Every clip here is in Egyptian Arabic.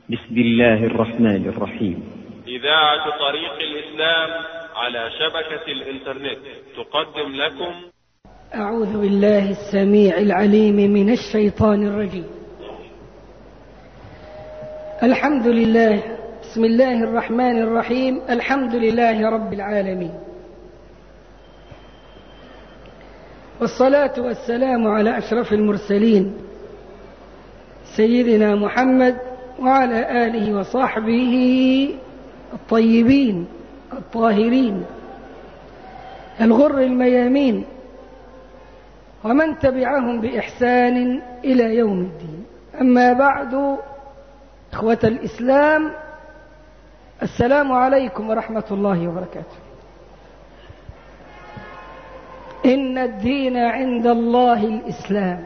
بسم الله الرحمن الرحيم إذاعة طريق الإسلام على شبكة الإنترنت تقدم لكم أعوذ بالله السميع العليم من الشيطان الرجيم الحمد لله بسم الله الرحمن الرحيم الحمد لله رب العالمين والصلاة والسلام على أشرف المرسلين سيدنا محمد وعلى آله وصحبه الطيبين الطاهرين الغر الميامين ومن تبعهم بإحسان إلى يوم الدين أما بعد إخوة الإسلام السلام عليكم ورحمة الله وبركاته إن الدين عند الله الإسلام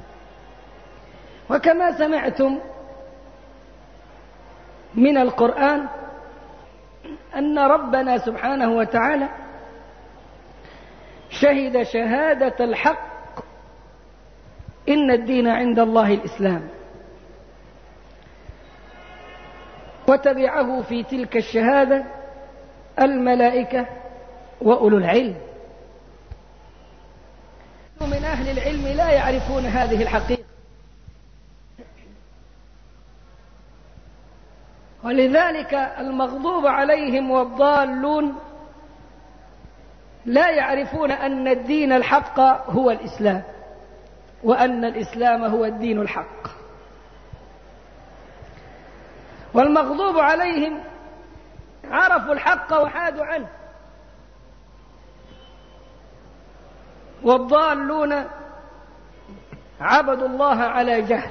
وكما سمعتم من القرآن أن ربنا سبحانه وتعالى شهد شهادة الحق إن الدين عند الله الإسلام وتبعه في تلك الشهادة الملائكة وأولو العلم من أهل العلم لا يعرفون هذه الحقيقة ولذلك المغضوب عليهم والضالون لا يعرفون أن الدين الحق هو الإسلام وأن الإسلام هو الدين الحق والمغضوب عليهم عرفوا الحق وحادوا عنه والضالون عبدوا الله على جهل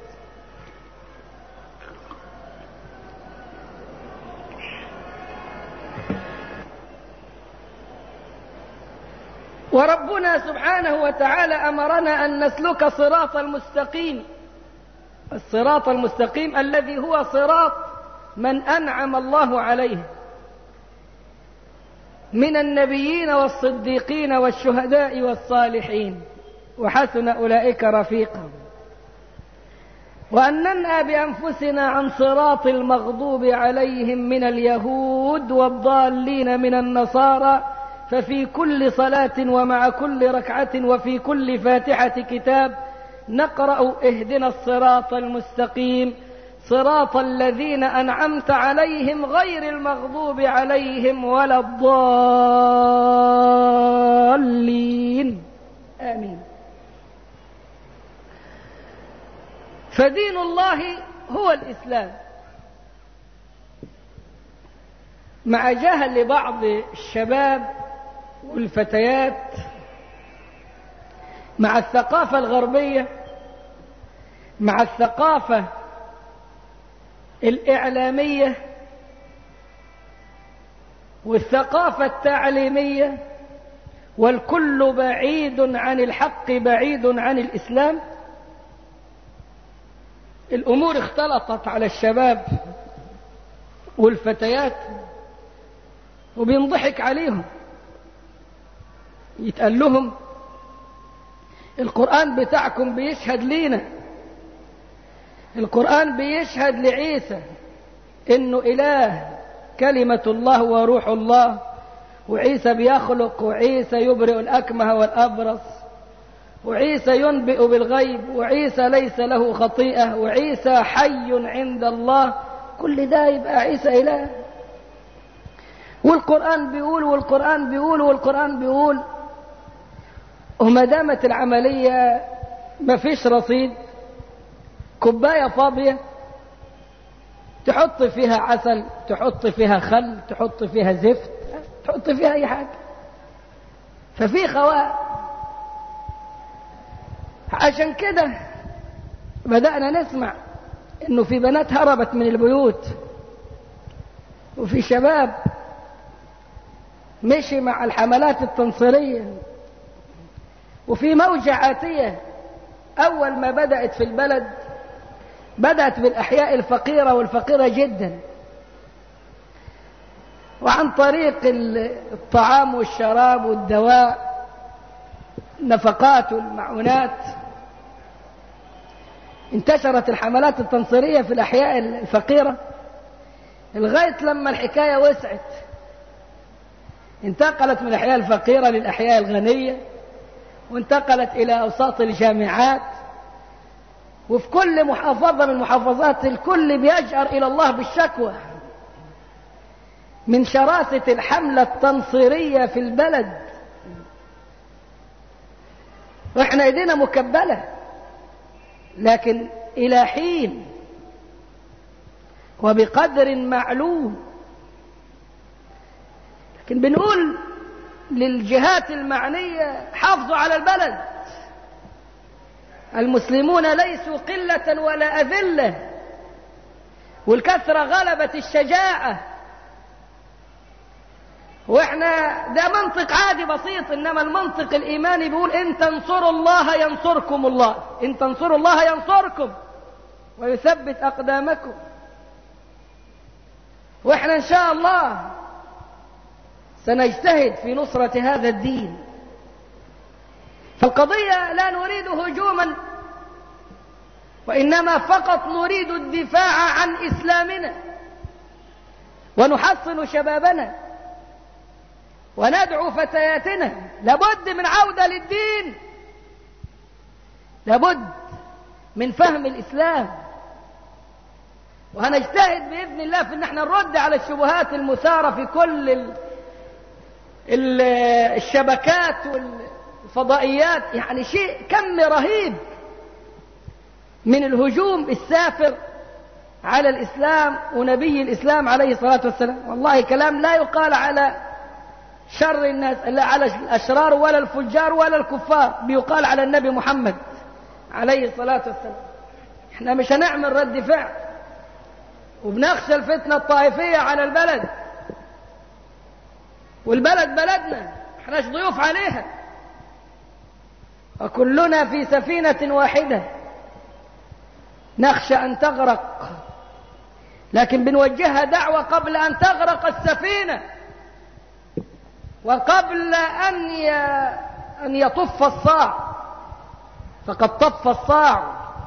وربنا سبحانه وتعالى أمرنا أن نسلك صراط المستقيم الصراط المستقيم الذي هو صراط من أنعم الله عليه من النبيين والصديقين والشهداء والصالحين وحسن أولئك رفيقا وأن ننأى بأنفسنا عن صراط المغضوب عليهم من اليهود والضالين من النصارى ففي كل صلاة ومع كل ركعة وفي كل فاتحة كتاب نقرأ اهدنا الصراط المستقيم صراط الذين أنعمت عليهم غير المغضوب عليهم ولا الضالين آمين فدين الله هو الإسلام مع جهل بعض الشباب والفتيات مع الثقافة الغربية مع الثقافة الإعلامية والثقافة التعليمية والكل بعيد عن الحق بعيد عن الإسلام الأمور اختلطت على الشباب والفتيات وبينضحك عليهم يتقال لهم القرآن بتاعكم بيشهد لينا القرآن بيشهد لعيسى انه اله كلمة الله وروح الله وعيسى بيخلق وعيسى يبرئ الأكمه والأبرص وعيسى ينبئ بالغيب وعيسى ليس له خطيئة وعيسى حي عند الله كل ده يبقى عيسى إله والقرآن بيقول والقرآن بيقول والقرآن بيقول وما دامت العملية ما فيش رصيد كوباية فاضية تحط فيها عسل تحط فيها خل تحط فيها زفت تحط فيها أي حاجة ففي خواء عشان كده بدأنا نسمع انه في بنات هربت من البيوت وفي شباب مشي مع الحملات التنصيرية وفي موجة عاتية أول ما بدأت في البلد بدأت بالأحياء الفقيرة والفقيرة جدا وعن طريق الطعام والشراب والدواء النفقات والمعونات انتشرت الحملات التنصيرية في الأحياء الفقيرة لغاية لما الحكاية وسعت انتقلت من الأحياء الفقيرة للأحياء الغنية وانتقلت إلى أوساط الجامعات وفي كل محافظة من محافظات الكل بيجأر إلى الله بالشكوى من شراسة الحملة التنصيرية في البلد واحنا ايدينا مكبلة لكن إلى حين وبقدر معلوم لكن بنقول للجهات المعنية حافظوا على البلد المسلمون ليسوا قلة ولا أذلة والكثرة غلبت الشجاعة واحنا ده منطق عادي بسيط انما المنطق الايماني بيقول ان تنصروا الله ينصركم الله ان تنصروا الله ينصركم ويثبت اقدامكم واحنا ان شاء الله سنجتهد في نصرة هذا الدين فالقضية لا نريد هجوما وإنما فقط نريد الدفاع عن إسلامنا ونحصن شبابنا وندعو فتياتنا لابد من عودة للدين لابد من فهم الإسلام وهنجتهد بإذن الله في أن احنا نرد على الشبهات المثارة في كل ال ال الشبكات والفضائيات يعني شيء كم رهيب من الهجوم السافر على الإسلام ونبي الإسلام عليه الصلاة والسلام والله كلام لا يقال على شر الناس لا على الأشرار ولا الفجار ولا الكفار بيقال على النبي محمد عليه الصلاة والسلام احنا مش هنعمل رد فعل وبنخشى الفتنة الطائفية على البلد والبلد بلدنا احناش ضيوف عليها وكلنا في سفينة واحدة نخشى أن تغرق لكن بنوجهها دعوة قبل أن تغرق السفينة وقبل أن أن يطف الصاع فقد طف الصاع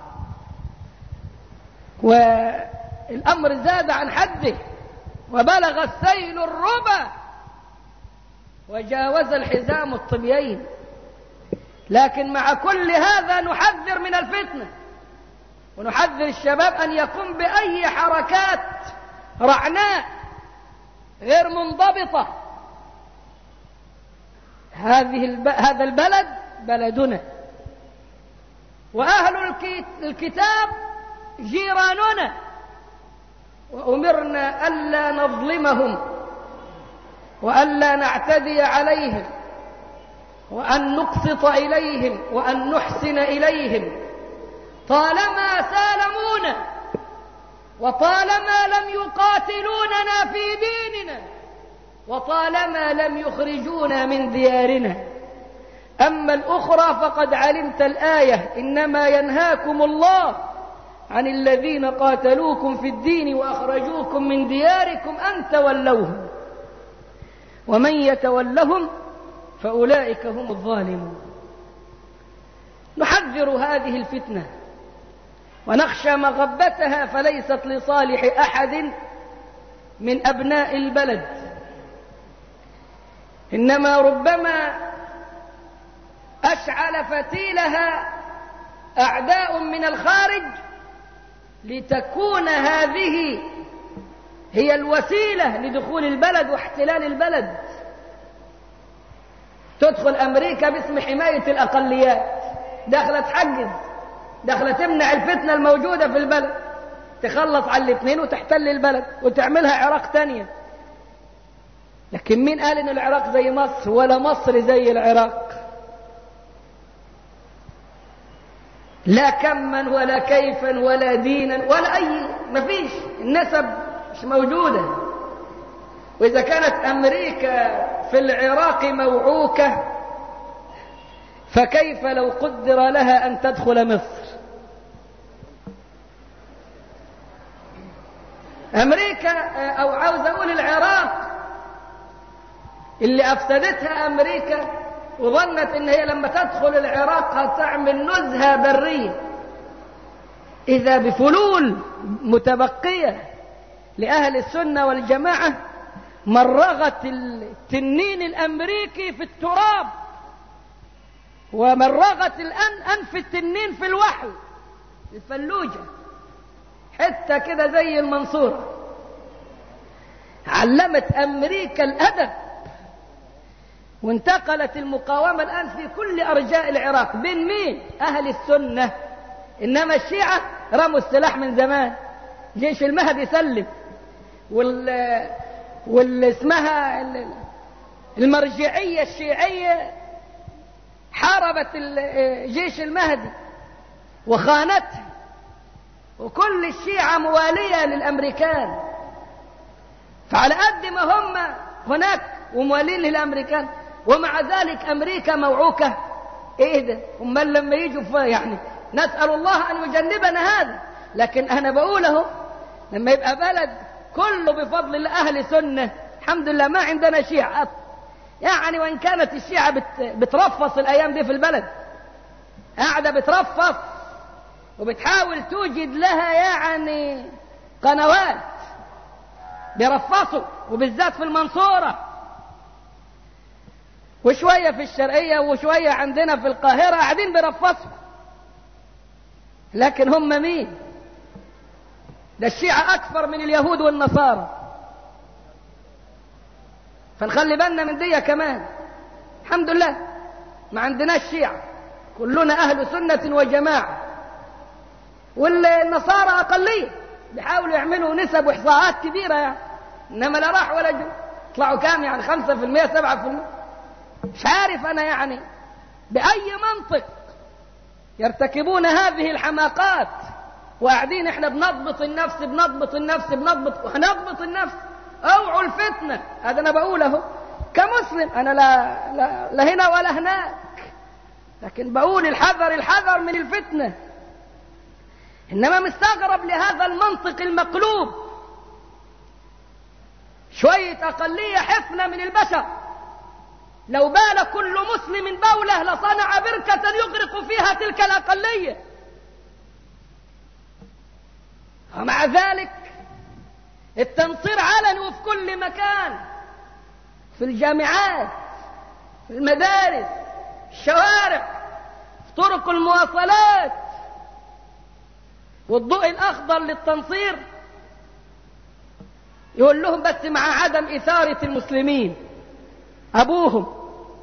والأمر زاد عن حده وبلغ السيل الربا وجاوز الحزام الطبيين لكن مع كل هذا نحذر من الفتنة ونحذر الشباب أن يقوم بأي حركات رعناء غير منضبطة هذه الب... هذا البلد بلدنا وأهل الكتاب جيراننا وأمرنا ألا نظلمهم وألا نعتدي عليهم وأن نقسط إليهم وأن نحسن إليهم طالما سالمونا وطالما لم يقاتلوننا في ديننا وطالما لم يخرجونا من ديارنا أما الأخرى فقد علمت الآية إنما ينهاكم الله عن الذين قاتلوكم في الدين وأخرجوكم من دياركم أن تولوهم ومن يتولهم فأولئك هم الظالمون نحذر هذه الفتنة ونخشى مغبتها فليست لصالح أحد من أبناء البلد إنما ربما أشعل فتيلها أعداء من الخارج لتكون هذه هي الوسيلة لدخول البلد واحتلال البلد تدخل أمريكا باسم حماية الأقليات داخلة تحجز داخلة تمنع الفتنة الموجودة في البلد تخلص على الاثنين وتحتل البلد وتعملها عراق تانية لكن مين قال ان العراق زي مصر ولا مصر زي العراق لا كما ولا كيفا ولا دينا ولا اي مفيش النسب مش موجودة واذا كانت امريكا في العراق موعوكة فكيف لو قدر لها ان تدخل مصر امريكا او عاوز اقول العراق اللي افسدتها امريكا وظنت ان هي لما تدخل العراق هتعمل نزهة برية إذا بفلول متبقية لأهل السنة والجماعة مرغت التنين الأمريكي في التراب ومرغت الآن أنف التنين في الوحل الفلوجة حتة كده زي المنصورة علمت أمريكا الأدب وانتقلت المقاومة الآن في كل أرجاء العراق بين مين؟ أهل السنة إنما الشيعة رموا السلاح من زمان جيش المهدي سلم وال واللي اسمها المرجعية الشيعية حاربت جيش المهدي وخانته وكل الشيعة موالية للأمريكان فعلى قد ما هم هناك وموالين للأمريكان ومع ذلك أمريكا موعوكة إيه ده أمال لما يجوا يعني نسأل الله أن يجنبنا هذا لكن أنا بقوله لما يبقى بلد كله بفضل الله أهل سنة الحمد لله ما عندنا شيعة يعني وإن كانت الشيعة بت بترفص الأيام دي في البلد قاعدة بترفص وبتحاول توجد لها يعني قنوات بيرفصوا وبالذات في المنصورة وشوية في الشرقية وشوية عندنا في القاهرة قاعدين بيرفصوا لكن هم مين ده الشيعة أكثر من اليهود والنصارى فنخلي بالنا من دي كمان الحمد لله ما عندناش شيعة كلنا أهل سنة وجماعة والنصارى أقلية بيحاولوا يعملوا نسب وإحصاءات كبيرة يعني إنما لا راح ولا جو يطلعوا كام يعني خمسة في المية سبعة في المية مش عارف أنا يعني بأي منطق يرتكبون هذه الحماقات وقاعدين احنا بنضبط النفس بنضبط النفس بنضبط وهنضبط النفس اوعوا الفتنة هذا انا بقوله كمسلم انا لا, لا, لا هنا ولا هناك لكن بقول الحذر الحذر من الفتنة انما مستغرب لهذا المنطق المقلوب شوية اقلية حفنة من البشر لو بال كل مسلم بولة لصنع بركة يغرق فيها تلك الأقلية ومع ذلك التنصير علني وفي كل مكان في الجامعات في المدارس الشوارع في طرق المواصلات والضوء الأخضر للتنصير يقول لهم بس مع عدم إثارة المسلمين أبوهم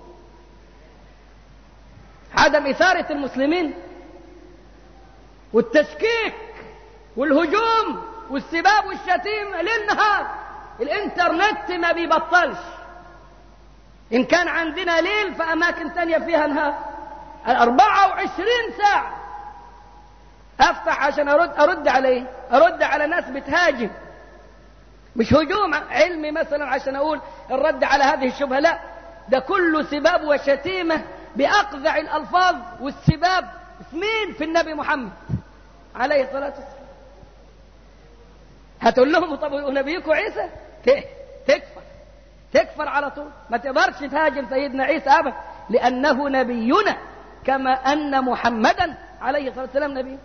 عدم إثارة المسلمين والتشكيك والهجوم والسباب والشتيمة ليل نهار الانترنت ما بيبطلش إن كان عندنا ليل في أماكن تانية فيها نهار الأربعة وعشرين ساعة أفتح عشان أرد أرد عليه أرد على ناس بتهاجم مش هجوم علمي مثلا عشان أقول الرد على هذه الشبهة لا ده كله سباب وشتيمة بأقذع الألفاظ والسباب في مين في النبي محمد عليه الصلاة والسلام هتقول لهم طب ونبيكم عيسى تكفر تكفر على طول ما تقدرش تهاجم سيدنا عيسى أبدا لأنه نبينا كما أن محمدا عليه الصلاة والسلام نبي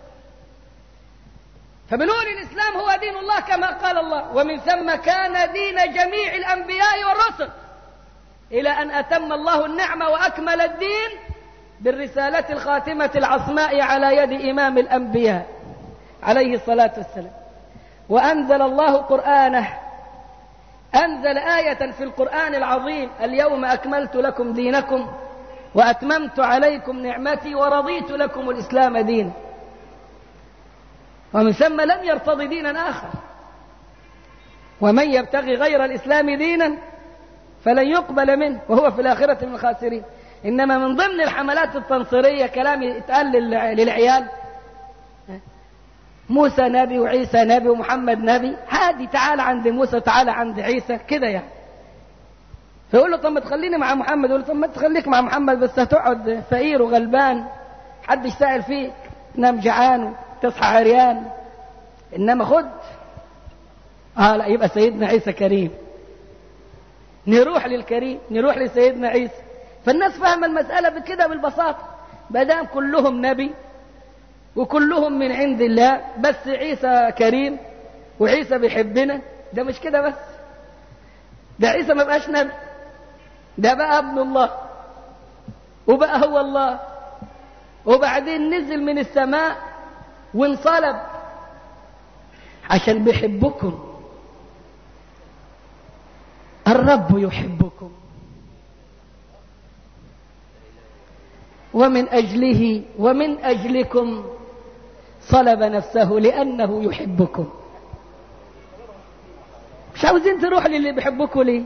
فبنقول الإسلام هو دين الله كما قال الله ومن ثم كان دين جميع الأنبياء والرسل إلى أن أتم الله النعمة وأكمل الدين بالرسالة الخاتمة العصماء على يد إمام الأنبياء عليه الصلاة والسلام وأنزل الله قرآنه أنزل آية في القرآن العظيم اليوم أكملت لكم دينكم وأتممت عليكم نعمتي ورضيت لكم الإسلام دينا ومن ثم لم يرتضي دينا آخر ومن يبتغي غير الإسلام دينا فلن يقبل منه وهو في الآخرة من الخاسرين إنما من ضمن الحملات التنصيرية كلام يتقال للعيال موسى نبي وعيسى نبي ومحمد نبي هادي تعال عند موسى تعال عند عيسى كده يعني فيقول له طب ما تخليني مع محمد يقول له طب ما تخليك مع محمد بس هتقعد فقير وغلبان حدش سائل فيك تنام جعان وتصحى عريان انما خد اه لا يبقى سيدنا عيسى كريم نروح للكريم نروح لسيدنا عيسى فالناس فاهمه المساله بكده بالبساطه ما دام كلهم نبي وكلهم من عند الله بس عيسى كريم وعيسى بيحبنا ده مش كده بس ده عيسى ما بقاش نبي ده بقى ابن الله وبقى هو الله وبعدين نزل من السماء وانصلب عشان بيحبكم الرب يحبكم ومن أجله ومن أجلكم صلب نفسه لأنه يحبكم مش عاوزين تروح للي بيحبكم ليه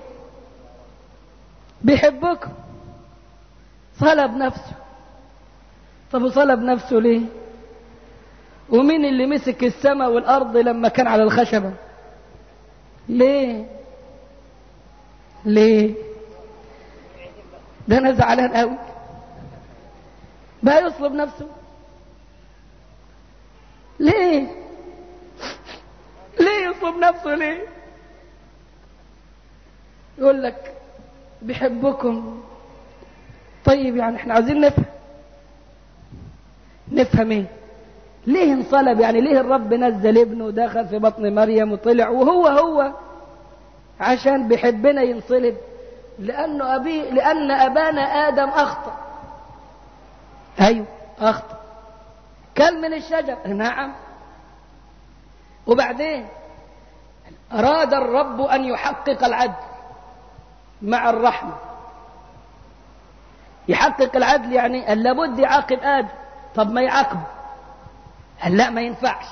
بيحبكم صلب نفسه طب وصلب نفسه ليه ومين اللي مسك السماء والأرض لما كان على الخشبة ليه ليه ده أنا زعلان قوي بقى يصلب نفسه ليه ليه يصلب نفسه ليه يقول لك بيحبكم طيب يعني احنا عايزين نفهم نفهم ايه ليه انصلب يعني ليه الرب نزل ابنه ودخل في بطن مريم وطلع وهو هو عشان بيحبنا ينصلب لانه ابي لان ابانا ادم اخطأ ايوه اخطأ كل من الشجر نعم وبعدين اراد الرب ان يحقق العدل مع الرحمه يحقق العدل يعني قال لابد يعاقب ادم طب ما يعاقبه قال لا ما ينفعش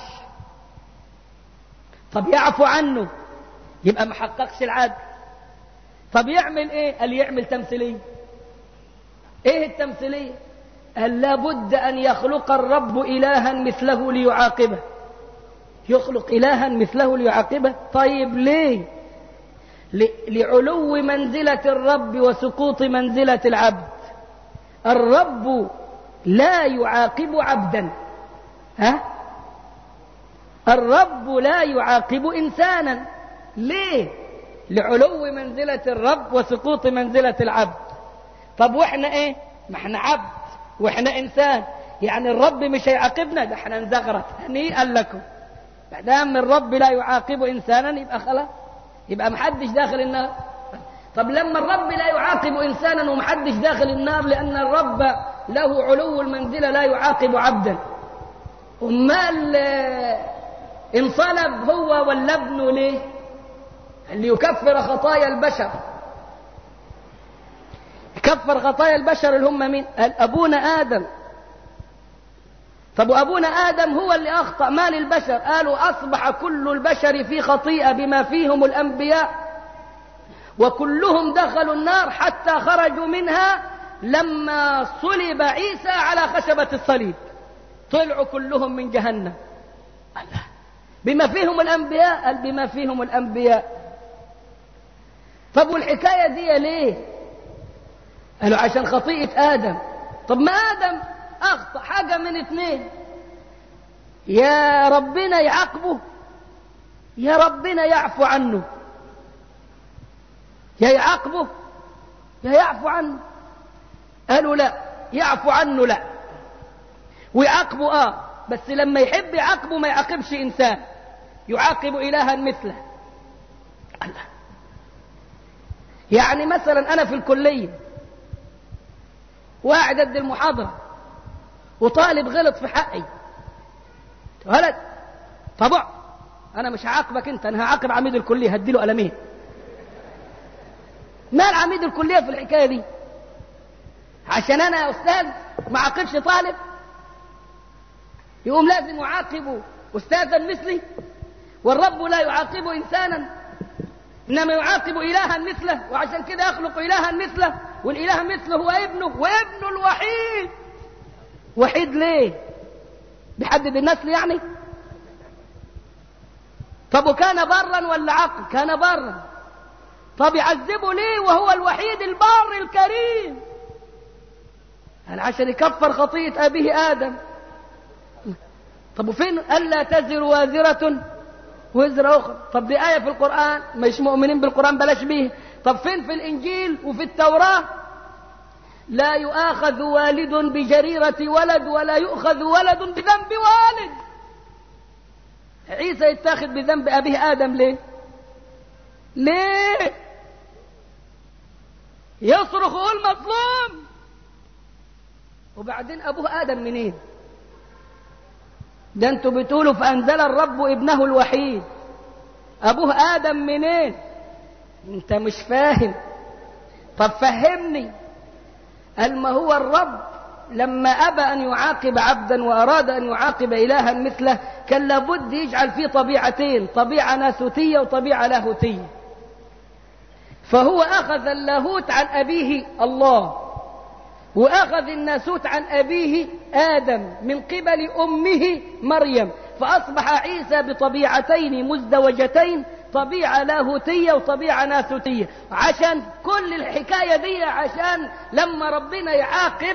طب يعفو عنه يبقى ما حققش العدل طب يعمل ايه قال يعمل تمثيليه ايه التمثيليه قال لابد ان يخلق الرب الها مثله ليعاقبه يخلق الها مثله ليعاقبه طيب ليه لعلو منزله الرب وسقوط منزله العبد الرب لا يعاقب عبدا ها الرب لا يعاقب انسانا ليه لعلو منزله الرب وسقوط منزله العبد طب واحنا ايه ما احنا عبد واحنا انسان يعني الرب مش هيعاقبنا ده احنا نزغرت هنيئا لكم ما دام الرب لا يعاقب انسانا يبقى خلاص يبقى محدش داخل النار طب لما الرب لا يعاقب انسانا ومحدش داخل النار لان الرب له علو المنزله لا يعاقب عبدا امال انصلب هو ولا ابنه ليه ليكفر خطايا البشر يكفر خطايا البشر اللي هم مين قال ابونا ادم طب وابونا ادم هو اللي اخطا ما للبشر قالوا اصبح كل البشر في خطيئه بما فيهم الانبياء وكلهم دخلوا النار حتى خرجوا منها لما صلب عيسى على خشبة الصليب طلعوا كلهم من جهنم الله بما فيهم الأنبياء قال بما فيهم الأنبياء طب والحكاية دي ليه قالوا عشان خطيئة آدم طب ما آدم أخطأ حاجة من اثنين يا ربنا يعاقبه يا ربنا يعفو عنه يا يعاقبه يا يعفو عنه قالوا لا يعفو عنه لا ويعاقبه اه بس لما يحب يعاقبه ما يعاقبش انسان يعاقب الها مثله الله يعني مثلا انا في الكليه وقاعد قد المحاضره وطالب غلط في حقي ولد طبع انا مش هعاقبك انت انا هعاقب عميد الكليه هديله قلمين مال عميد الكليه في الحكايه دي عشان انا يا استاذ ما عاقبش طالب يقوم لازم يعاقب استاذا مثلي والرب لا يعاقب انسانا انما يعاقب الها مثله وعشان كده يخلق الها مثله والاله مثله هو ابنه وابنه الوحيد وحيد ليه بيحدد النسل يعني طب وكان برا ولا عقل كان برا طب يعذبه ليه وهو الوحيد البار الكريم قال عشان يكفر خطيئة أبيه آدم طب وفين ألا تزر وازرة وزر أخرى طب دي آية في القرآن مش مؤمنين بالقرآن بلاش بيه طب فين في الإنجيل وفي التوراة لا يؤاخذ والد بجريرة ولد ولا يؤخذ ولد بذنب والد عيسى يتاخذ بذنب أبيه آدم ليه ليه يصرخ ويقول مظلوم وبعدين أبوه آدم منين ده انتوا بتقولوا فأنزل الرب ابنه الوحيد أبوه آدم منين انت مش فاهم طب فهمني قال ما هو الرب لما أبى أن يعاقب عبدا وأراد أن يعاقب إلها مثله كان لابد يجعل فيه طبيعتين طبيعة ناسوتية وطبيعة لاهوتية فهو أخذ اللاهوت عن أبيه الله وأخذ الناسوت عن أبيه آدم من قبل أمه مريم فأصبح عيسى بطبيعتين مزدوجتين طبيعة لاهوتية وطبيعة ناسوتية عشان كل الحكاية دي عشان لما ربنا يعاقب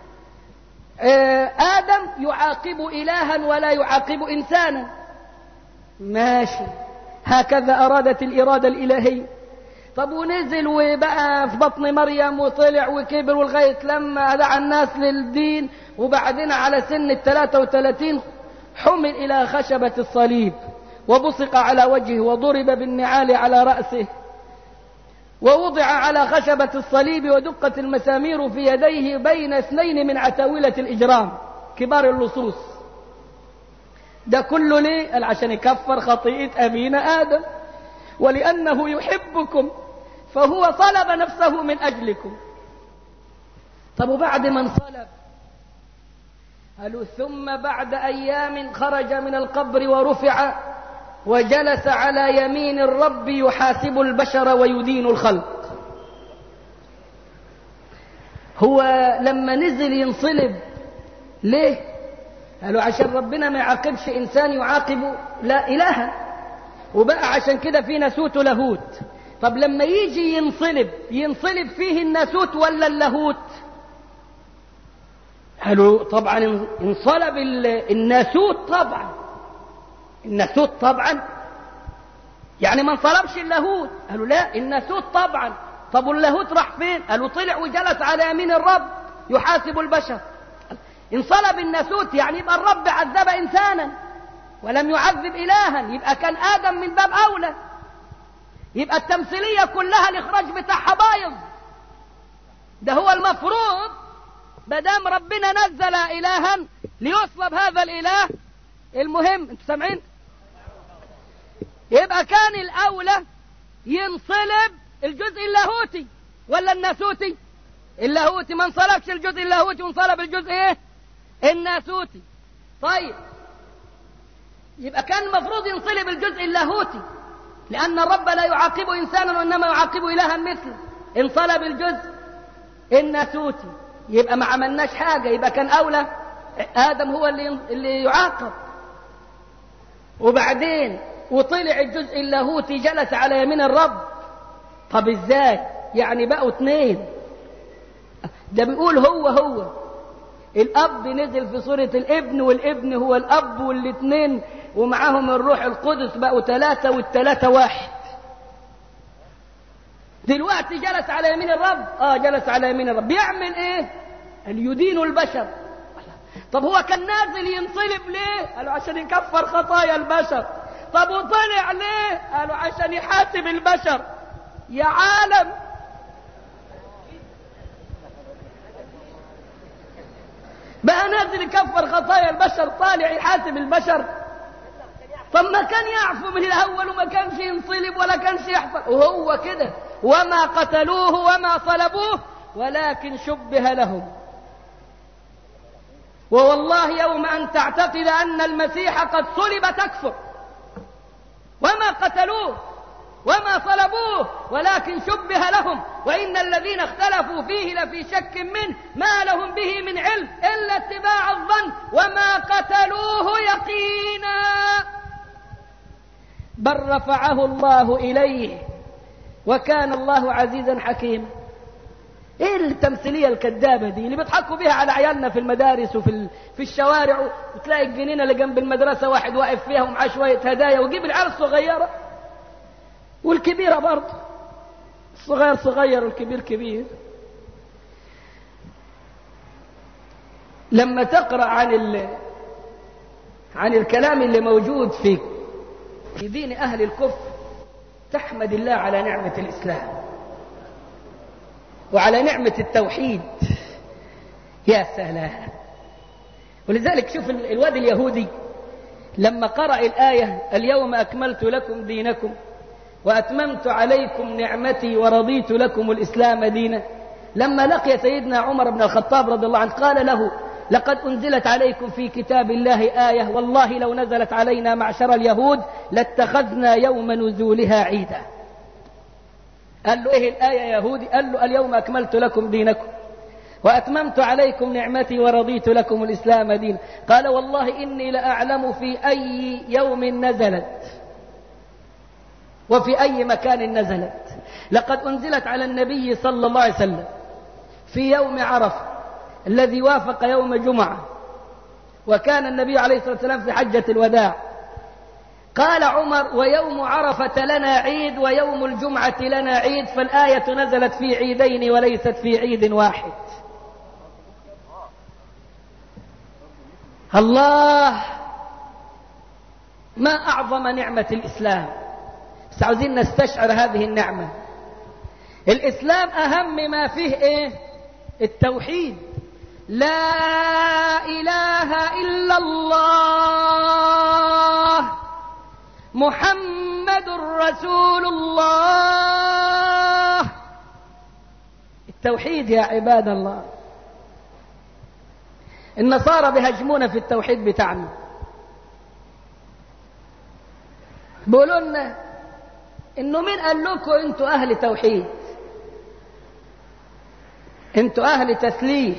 آدم يعاقب إلها ولا يعاقب إنسانا ماشي هكذا أرادت الإرادة الإلهية طب ونزل وبقى في بطن مريم وطلع وكبر ولغاية لما دعا الناس للدين وبعدين على سن الثلاثة وثلاثين حمل إلى خشبة الصليب وبصق على وجهه وضرب بالنعال على رأسه ووضع على خشبة الصليب ودقت المسامير في يديه بين اثنين من عتاولة الإجرام كبار اللصوص ده كله ليه؟ قال عشان يكفر خطيئة أبينا آدم ولأنه يحبكم فهو صلب نفسه من أجلكم طب وبعد ما انصلب قالوا ثم بعد أيام خرج من القبر ورفع وجلس على يمين الرب يحاسب البشر ويدين الخلق هو لما نزل ينصلب ليه قالوا عشان ربنا ما يعاقبش إنسان يعاقب لا إلها وبقى عشان كده في ناسوت ولاهوت طب لما يجي ينصلب ينصلب فيه الناسوت ولا اللاهوت قالوا طبعا انصلب الناسوت طبعا الناسوت طبعا يعني ما انصلبش اللاهوت قالوا لا الناسوت طبعا طب واللاهوت راح فين قالوا طلع وجلس على يمين الرب يحاسب البشر انصلب الناسوت يعني يبقى الرب عذب انسانا ولم يعذب إلها يبقى كان آدم من باب أولى يبقى التمثيلية كلها الإخراج بتاعها بايظ ده هو المفروض مادام ربنا نزل إلها ليصلب هذا الإله المهم انتوا سامعين يبقى كان الأولى ينصلب الجزء اللاهوتي ولا الناسوتي اللاهوتي ما انصلبش الجزء اللاهوتي وانصلب الجزء ايه الناسوتي طيب يبقى كان المفروض ينصلب الجزء اللاهوتي لأن الرب لا يعاقب إنسانا وإنما يعاقب إلها مثله انصلب الجزء الناسوتي يبقى ما عملناش حاجة يبقى كان أولى آدم هو اللي اللي يعاقب وبعدين وطلع الجزء اللاهوتي جلس على يمين الرب طب ازاي يعني بقوا اتنين ده بيقول هو هو الأب نزل في صورة الابن والابن هو الأب والاثنين ومعاهم الروح القدس بقوا ثلاثة والثلاثة واحد دلوقتي جلس على يمين الرب اه جلس على يمين الرب بيعمل ايه قال يدين البشر طب هو كان نازل ينصلب ليه قالوا عشان يكفر خطايا البشر طب وطلع ليه قالوا عشان يحاسب البشر يا عالم بقى نازل يكفر خطايا البشر طالع يحاسب البشر طب ما كان يعفو من الاول وما كانش ينصلب ولا كانش يحصل وهو كده وما قتلوه وما صلبوه ولكن شبه لهم ووالله يوم ان تعتقد ان المسيح قد صلب تكفر وما قتلوه وما صلبوه ولكن شبه لهم وإن الذين اختلفوا فيه لفي شك منه ما لهم به من علم إلا اتباع الظن وما قتلوه يقينا بل رفعه الله إليه وكان الله عزيزا حكيما ايه التمثيليه الكذابه دي اللي بيضحكوا بيها على عيالنا في المدارس وفي في الشوارع وتلاقي الجنينه اللي جنب المدرسه واحد واقف فيها ومعاه شويه هدايا ويجيب العيال الصغيره والكبيرة برضه الصغير صغير والكبير كبير لما تقرأ عن ال... عن الكلام اللي موجود في في دين أهل الكفر تحمد الله على نعمة الإسلام وعلى نعمة التوحيد يا سلام ولذلك شوف الواد اليهودي لما قرأ الآية اليوم أكملت لكم دينكم وأتممت عليكم نعمتي ورضيت لكم الإسلام دينا لما لقي سيدنا عمر بن الخطاب رضي الله عنه قال له لقد أنزلت عليكم في كتاب الله آية والله لو نزلت علينا معشر اليهود لاتخذنا يوم نزولها عيدا قال له إيه الآية يا يهودي قال له اليوم أكملت لكم دينكم وأتممت عليكم نعمتي ورضيت لكم الإسلام دينا قال والله إني لأعلم في أي يوم نزلت وفي أي مكان نزلت لقد أنزلت على النبي صلى الله عليه وسلم في يوم عرفة الذي وافق يوم جمعة وكان النبي عليه الصلاة والسلام في حجة الوداع قال عمر ويوم عرفة لنا عيد ويوم الجمعة لنا عيد فالآية نزلت في عيدين وليست في عيد واحد الله ما أعظم نعمة الإسلام بس عاوزين نستشعر هذه النعمة الإسلام أهم ما فيه إيه التوحيد لا إله إلا الله محمد رسول الله التوحيد يا عباد الله النصارى بيهاجمونا في التوحيد بتاعنا بيقولوا لنا انه مين قال لكم انتوا اهل توحيد انتوا اهل تثليث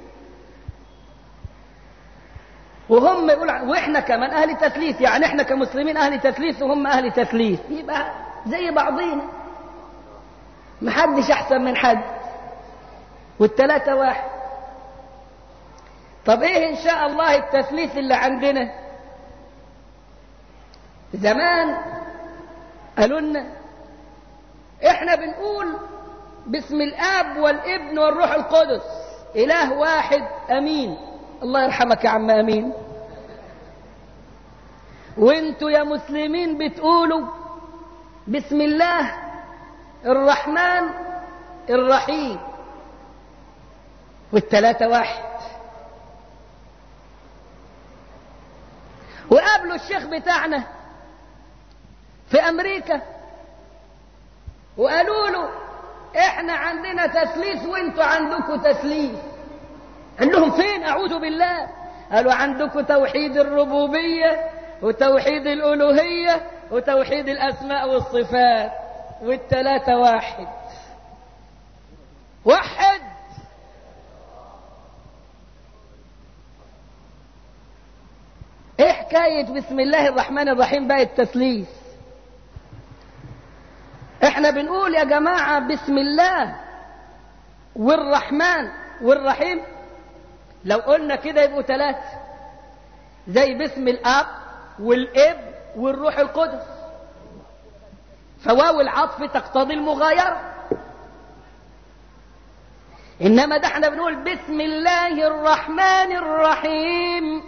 وهم يقول واحنا كمان اهل تثليث يعني احنا كمسلمين اهل تثليث وهم اهل تثليث يبقى زي بعضينا محدش احسن من حد والتلاتة واحد طب ايه ان شاء الله التثليث اللي عندنا زمان قالوا لنا احنا بنقول باسم الاب والابن والروح القدس اله واحد امين الله يرحمك يا عم امين وانتوا يا مسلمين بتقولوا بسم الله الرحمن الرحيم والتلاتة واحد وقابلوا الشيخ بتاعنا في امريكا وقالوا له احنا عندنا تثليث وانتوا عندكم تثليث قال لهم فين اعوذ بالله قالوا عندكم توحيد الربوبيه وتوحيد الالوهيه وتوحيد الاسماء والصفات والثلاثه واحد وحد ايه حكايه بسم الله الرحمن الرحيم بقى التثليث احنا بنقول يا جماعه بسم الله والرحمن والرحيم لو قلنا كده يبقوا ثلاثة زي باسم الأب والإب والروح القدس فواو العطف تقتضي المغايرة إنما ده احنا بنقول بسم الله الرحمن الرحيم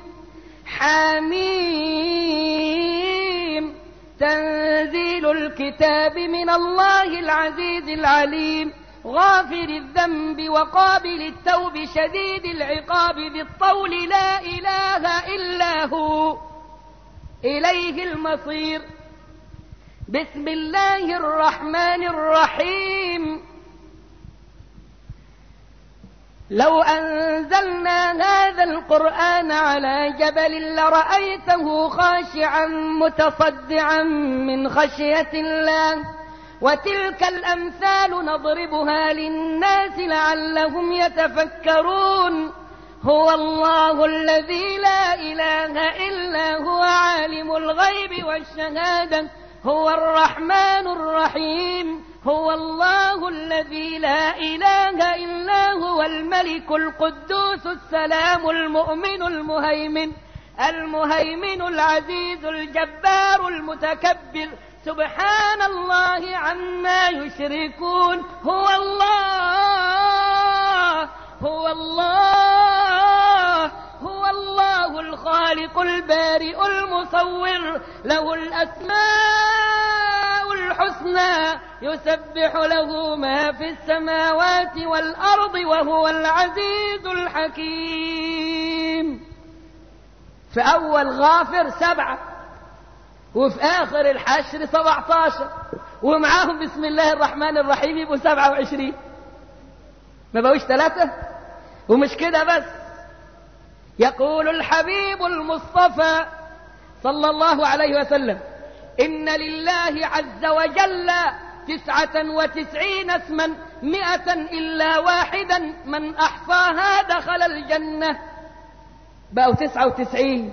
حميم تنزيل الكتاب من الله العزيز العليم غافر الذنب وقابل التوب شديد العقاب ذي الطول لا إله إلا هو إليه المصير بسم الله الرحمن الرحيم لو أنزلنا هذا القرآن على جبل لرأيته خاشعا متصدعا من خشية الله وتلك الأمثال نضربها للناس لعلهم يتفكرون هو الله الذي لا إله إلا هو عالم الغيب والشهادة هو الرحمن الرحيم هو الله الذي لا إله إلا هو الملك القدوس السلام المؤمن المهيمن المهيمن العزيز الجبار المتكبر سبحان الله عما يشركون هو الله هو الله الخالق البارئ المصور له الأسماء الحسنى يسبح له ما في السماوات والأرض وهو العزيز الحكيم في أول غافر سبعة وفي آخر الحشر سبعة عشر ومعاهم بسم الله الرحمن الرحيم يبقوا سبعة وعشرين ما بقوش ثلاثة ومش كده بس يقول الحبيب المصطفى صلى الله عليه وسلم إن لله عز وجل تسعة وتسعين اسما مئة إلا واحدا من أحصاها دخل الجنة بقوا تسعة وتسعين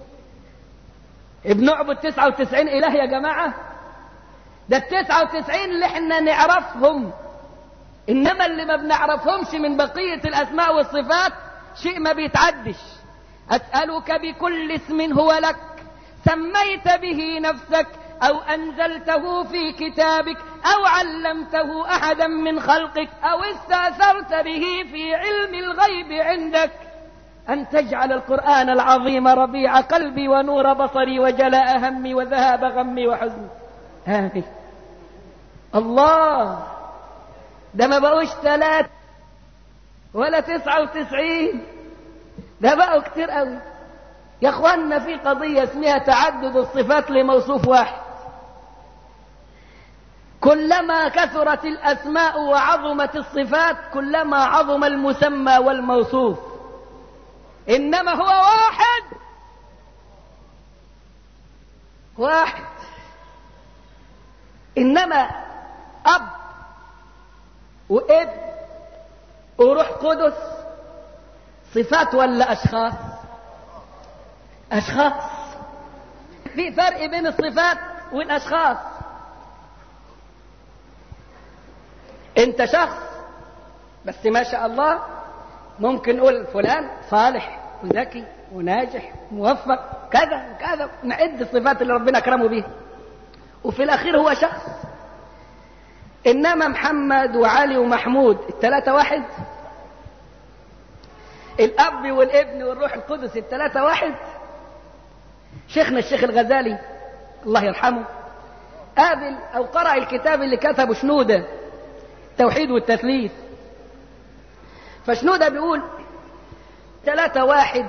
بنعبد تسعة وتسعين إله يا جماعة ده التسعة وتسعين اللي احنا نعرفهم إنما اللي ما بنعرفهمش من بقية الأسماء والصفات شيء ما بيتعدش أسألك بكل اسم هو لك سميت به نفسك أو أنزلته في كتابك أو علمته أحدا من خلقك أو استأثرت به في علم الغيب عندك أن تجعل القرآن العظيم ربيع قلبي ونور بصري وجلاء همي وذهاب غمي وحزني هذه الله ده ما بقوش ثلاث ولا تسعة وتسعين ده بقوا كتير قوي يا اخوانا في قضية اسمها تعدد الصفات لموصوف واحد كلما كثرت الأسماء وعظمت الصفات كلما عظم المسمى والموصوف إنما هو واحد واحد إنما أب وابن وروح قدس صفات ولا أشخاص أشخاص في فرق بين الصفات والأشخاص أنت شخص بس ما شاء الله ممكن نقول فلان صالح وذكي وناجح موفق كذا وكذا نعد الصفات اللي ربنا أكرمه بيها وفي الأخير هو شخص إنما محمد وعلي ومحمود الثلاثة واحد الأب والابن والروح القدس الثلاثة واحد شيخنا الشيخ الغزالي الله يرحمه قابل أو قرأ الكتاب اللي كتبه شنودة التوحيد والتثليث فشنودة بيقول ثلاثة واحد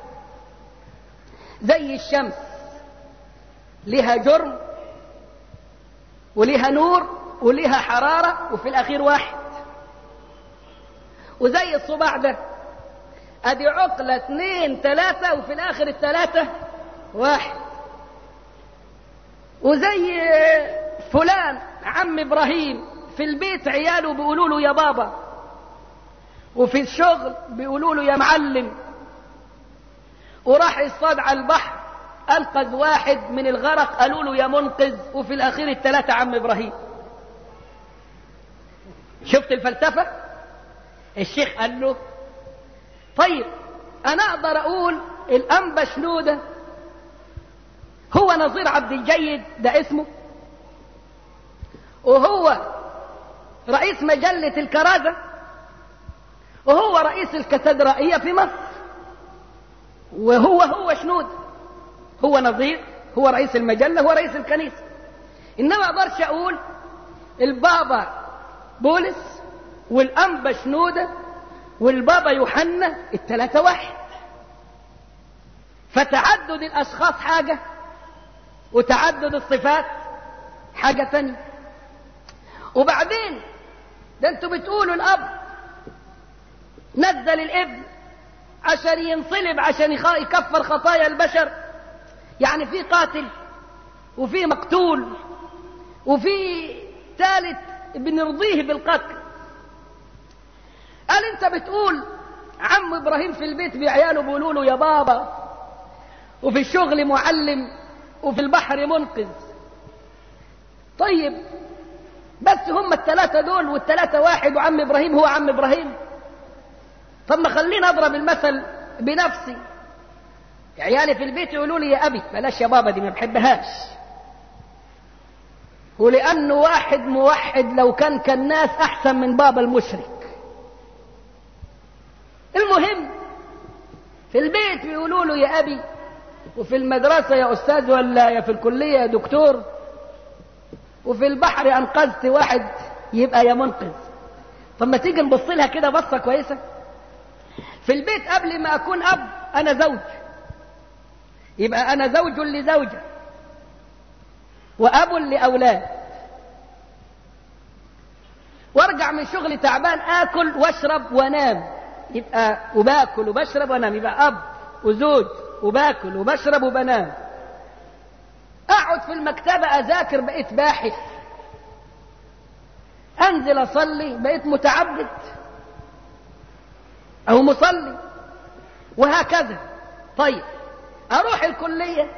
زي الشمس لها جرم ولها نور ولها حرارة وفي الأخير واحد وزي الصباع ده ادي عقلة اثنين ثلاثة وفي الاخر الثلاثة واحد وزي فلان عم ابراهيم في البيت عياله بيقولوا له يا بابا وفي الشغل بيقولوا له يا معلم وراح يصطاد على البحر انقذ واحد من الغرق قالوا له يا منقذ وفي الاخير الثلاثة عم ابراهيم شفت الفلسفة الشيخ قال له طيب انا اقدر اقول الانبا شنودة هو نظير عبد الجيد ده اسمه وهو رئيس مجلة الكرازة وهو رئيس الكاتدرائية في مصر وهو هو شنود هو نظير هو رئيس المجلة هو رئيس الكنيسة إنما أقدرش أقول البابا بولس والأنبا شنودة والبابا يوحنا الثلاثة واحد فتعدد الأشخاص حاجة وتعدد الصفات حاجة تانية وبعدين ده انتوا بتقولوا الأب نزل الابن عشان ينصلب عشان يكفر خطايا البشر يعني في قاتل وفي مقتول وفي ثالث بنرضيه بالقتل قال انت بتقول عم ابراهيم في البيت بعياله بيقولوا له يا بابا وفي الشغل معلم وفي البحر منقذ طيب بس هم الثلاثة دول والثلاثة واحد وعم ابراهيم هو عم ابراهيم طب ما خليني اضرب المثل بنفسي عيالي في البيت يقولوا لي يا ابي بلاش يا بابا دي ما بحبهاش ولانه واحد موحد لو كان كالناس احسن من بابا المشرك المهم في البيت بيقولوا له يا ابي وفي المدرسة يا أستاذ ولا يا في الكلية يا دكتور وفي البحر أنقذت واحد يبقى يا منقذ طب ما تيجي نبص لها كده بصة كويسة في البيت قبل ما أكون أب أنا زوج يبقى أنا زوج لزوجة وأب لأولاد وارجع من شغلي تعبان آكل واشرب وانام يبقى وباكل وبشرب وانام يبقى أب وزوج وباكل وبشرب وبنام أقعد في المكتبة أذاكر بقيت باحث أنزل أصلي بقيت متعبد أو مصلي وهكذا طيب أروح الكلية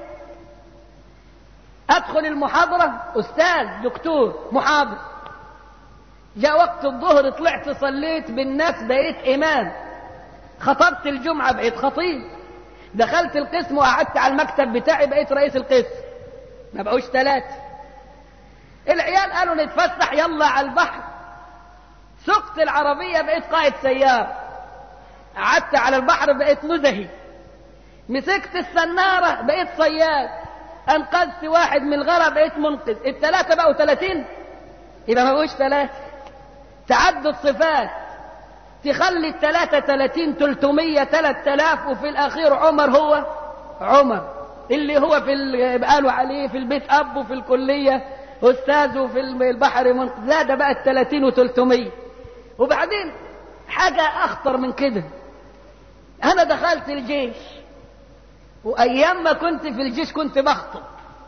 أدخل المحاضرة أستاذ دكتور محاضر جاء وقت الظهر طلعت صليت بالناس بقيت إمام خطبت الجمعة بقيت خطيب دخلت القسم وقعدت على المكتب بتاعي بقيت رئيس القسم ما بقوش ثلاثة العيال قالوا نتفسح يلا على البحر سقت العربية بقيت قائد سيارة قعدت على البحر بقيت نزهي مسكت السنارة بقيت صياد انقذت واحد من الغرق بقيت منقذ الثلاثة بقوا ثلاثين يبقى ما بقوش ثلاثة تعدد صفات تخلي الثلاثة ثلاثين تلتمية ثلاث آلاف وفي الأخير عمر هو عمر اللي هو في ال- قالوا عليه في البيت أب وفي الكلية أستاذ وفي البحر منقذ لا ده بقى الثلاثين وتلتمية وبعدين حاجة أخطر من كده أنا دخلت الجيش وأيام ما كنت في الجيش كنت بخطب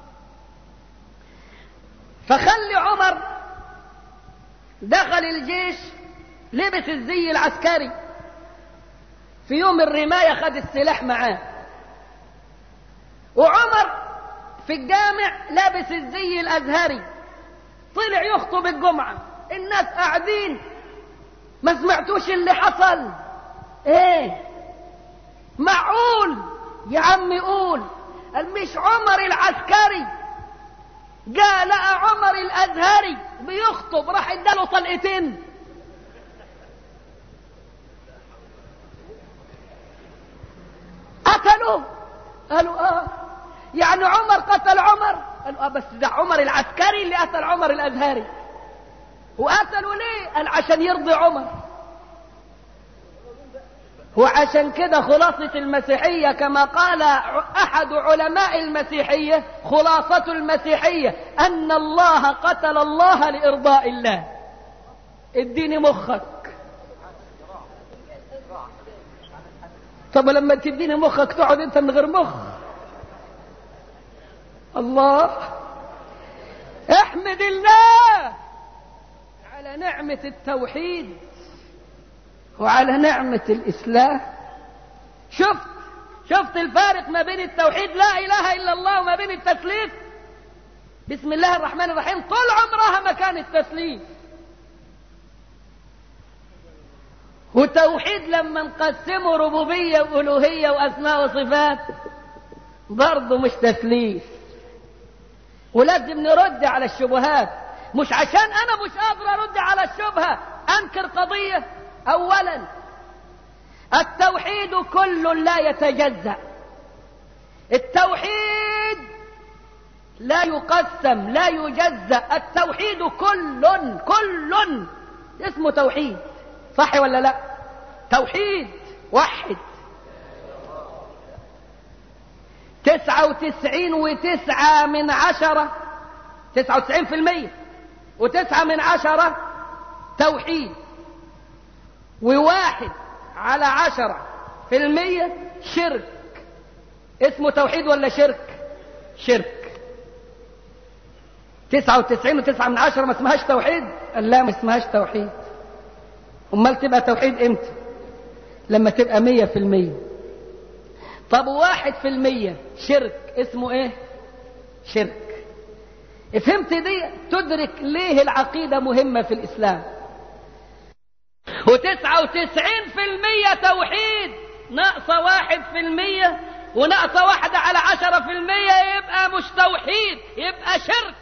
فخلي عمر دخل الجيش لبس الزي العسكري في يوم الرماية خد السلاح معاه وعمر في الجامع لابس الزي الأزهري طلع يخطب الجمعة الناس قاعدين ما سمعتوش اللي حصل ايه معقول يا عم قول قال مش عمر العسكري جاء لقى عمر الازهري بيخطب راح اداله طلقتين قتلوه قالوا اه يعني عمر قتل عمر قالوا اه بس ده عمر العسكري اللي قتل عمر الازهري وقتلوا ليه قال عشان يرضي عمر وعشان كده خلاصة المسيحية كما قال أحد علماء المسيحية خلاصة المسيحية أن الله قتل الله لإرضاء الله اديني مخك طب لما تديني مخك تقعد انت من غير مخ الله احمد الله على نعمة التوحيد وعلى نعمة الإسلام شفت شفت الفارق ما بين التوحيد لا إله إلا الله وما بين التسليم بسم الله الرحمن الرحيم طول عمرها ما كان التسليم والتوحيد لما نقسمه ربوبية وألوهية وأسماء وصفات برضه مش تسليم ولازم نرد على الشبهات مش عشان أنا مش قادر أرد على الشبهة أنكر قضية أولا التوحيد كل لا يتجزأ التوحيد لا يقسم لا يجزأ التوحيد كل كل اسمه توحيد صح ولا لا توحيد وحد تسعة وتسعين وتسعة من عشرة تسعة وتسعين في المية وتسعة من عشرة توحيد وواحد على عشرة في المية شرك اسمه توحيد ولا شرك شرك تسعة وتسعين وتسعة من عشرة ما اسمهاش توحيد قال لا ما اسمهاش توحيد امال تبقى توحيد امتى لما تبقى مية في المية طب واحد في المية شرك اسمه ايه شرك فهمت دي تدرك ليه العقيدة مهمة في الإسلام وتسعة وتسعين في المية توحيد ناقصة واحد في المية وناقصة واحدة على عشرة في المية يبقى مش توحيد يبقى شرك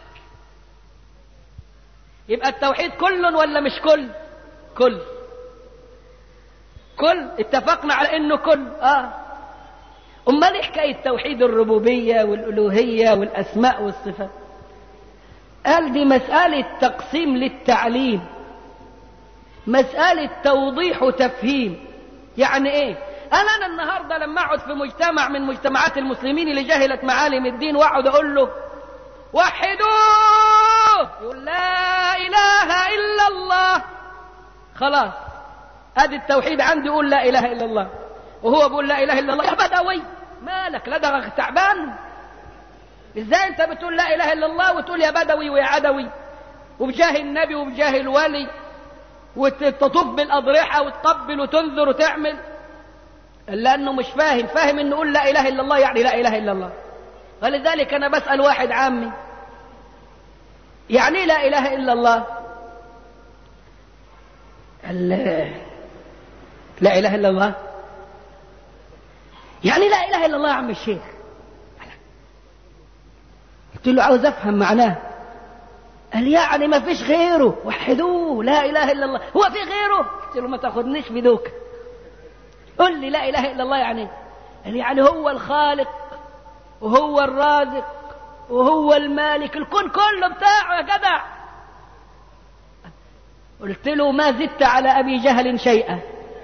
يبقى التوحيد كل ولا مش كل كل كل اتفقنا على انه كل اه أمال إيه حكاية توحيد الربوبية والألوهية والأسماء والصفات قال دي مسألة تقسيم للتعليم مسألة توضيح وتفهيم يعني ايه قال انا النهاردة لما اقعد في مجتمع من مجتمعات المسلمين اللي جهلت معالم الدين واقعد اقول له وحدوه يقول لا اله الا الله خلاص ادي التوحيد عندي يقول لا اله الا الله وهو بيقول لا اله الا الله يا بدوي مالك لا ده تعبان ازاي انت بتقول لا اله الا الله وتقول يا بدوي ويا عدوي وبجاه النبي وبجاه الولي وتطوف بالاضرحه وتقبل وتنذر وتعمل لانه مش فاهم فاهم انه يقول لا اله الا الله يعني لا اله الا الله ولذلك انا بسال واحد عامي يعني لا اله الا الله قال لا اله الا الله يعني لا اله الا الله يا عم الشيخ قلت له عاوز افهم معناه قال يعني ما فيش غيره وحدوه لا اله الا الله هو في غيره قلت له ما تاخدنيش بدوك قل لي لا اله الا الله يعني قال يعني هو الخالق وهو الرازق وهو المالك الكون كله بتاعه يا جدع قلت له ما زدت على ابي جهل شيئا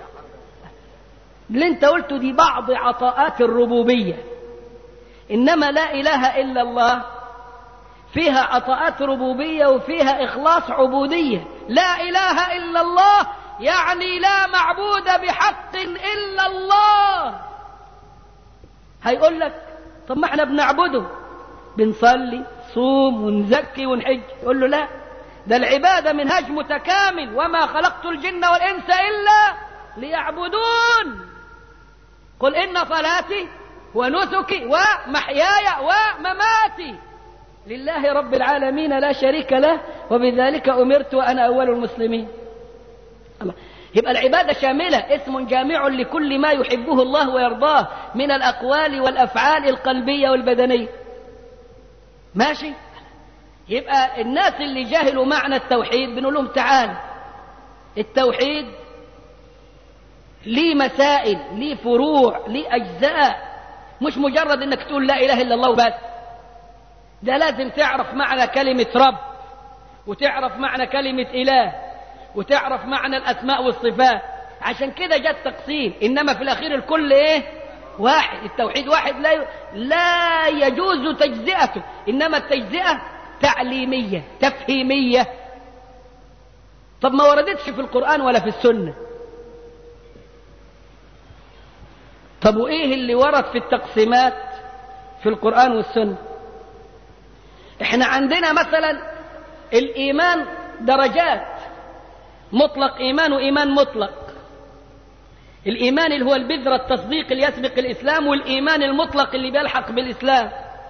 اللي انت قلته دي بعض عطاءات الربوبيه انما لا اله الا الله فيها عطاءات ربوبيه وفيها اخلاص عبوديه لا اله الا الله يعني لا معبود بحق الا الله هيقول لك طب ما احنا بنعبده بنصلي صوم ونزكي ونحج يقول له لا ده العباده منهاج متكامل وما خلقت الجن والانس الا ليعبدون قل ان صلاتي ونسكي ومحياي ومماتي لله رب العالمين لا شريك له وبذلك امرت وانا اول المسلمين الله يبقى العبادة شاملة اسم جامع لكل ما يحبه الله ويرضاه من الأقوال والأفعال القلبية والبدنية ماشي يبقى الناس اللي جاهلوا معنى التوحيد بنقول لهم تعال التوحيد ليه مسائل ليه فروع ليه أجزاء مش مجرد انك تقول لا إله إلا الله وبس ده لازم تعرف معنى كلمة رب وتعرف معنى كلمة إله وتعرف معنى الأسماء والصفات عشان كده جاء التقسيم إنما في الأخير الكل إيه واحد التوحيد واحد لا ي... لا يجوز تجزئته إنما التجزئة تعليمية تفهيمية طب ما وردتش في القرآن ولا في السنة طب وإيه اللي ورد في التقسيمات في القرآن والسنة احنا عندنا مثلا الإيمان درجات مطلق إيمان وإيمان مطلق الإيمان اللي هو البذرة التصديق اللي يسبق الإسلام والإيمان المطلق اللي بيلحق بالإسلام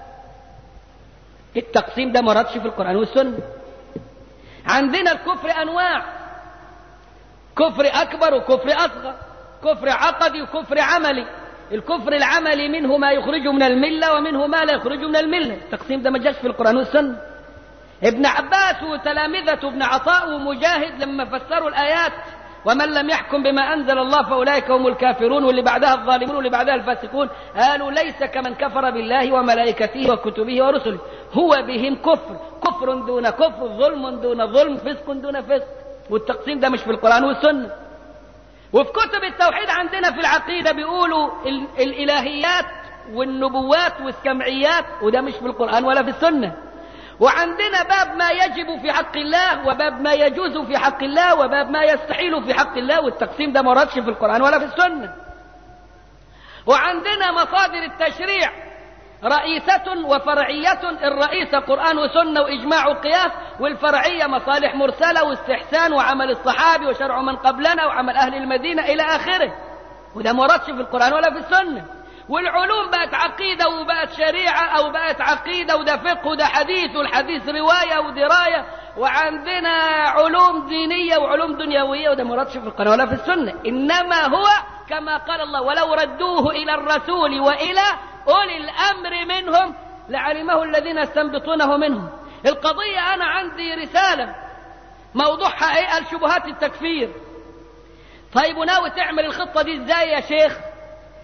التقسيم ده ما في القرآن والسنة عندنا الكفر أنواع كفر أكبر وكفر أصغر كفر عقدي وكفر عملي الكفر العملي منه ما يخرجه من الملة ومنه ما لا يخرجه من الملة التقسيم ده ما جاش في القرآن والسنة ابن عباس وتلامذة ابن عطاء ومجاهد لما فسروا الآيات ومن لم يحكم بما أنزل الله فأولئك هم الكافرون واللي بعدها الظالمون واللي بعدها الفاسقون قالوا ليس كمن كفر بالله وملائكته وكتبه ورسله هو بهم كفر كفر دون كفر ظلم دون ظلم فسق دون فسق والتقسيم ده مش في القرآن والسنة وفي كتب التوحيد عندنا في العقيدة بيقولوا الإلهيات والنبوات والسمعيات وده مش في القرآن ولا في السنة وعندنا باب ما يجب في حق الله وباب ما يجوز في حق الله وباب ما يستحيل في حق الله والتقسيم ده ما في القرآن ولا في السنة وعندنا مصادر التشريع رئيسة وفرعية الرئيسة قرآن وسنة وإجماع وقياس والفرعية مصالح مرسلة واستحسان وعمل الصحابي وشرع من قبلنا وعمل أهل المدينة إلى آخره وده ما في القرآن ولا في السنة والعلوم بقت عقيدة وبقت شريعة أو بقت عقيدة وده فقه وده حديث والحديث رواية ودراية وعندنا علوم دينية وعلوم دنيوية وده مرادش في القرآن ولا في السنة إنما هو كما قال الله ولو ردوه إلى الرسول وإلى أولي الأمر منهم لعلمه الذين يستنبطونه منهم القضية أنا عندي رسالة موضوعها إيه الشبهات التكفير طيب وناوي تعمل الخطة دي إزاي يا شيخ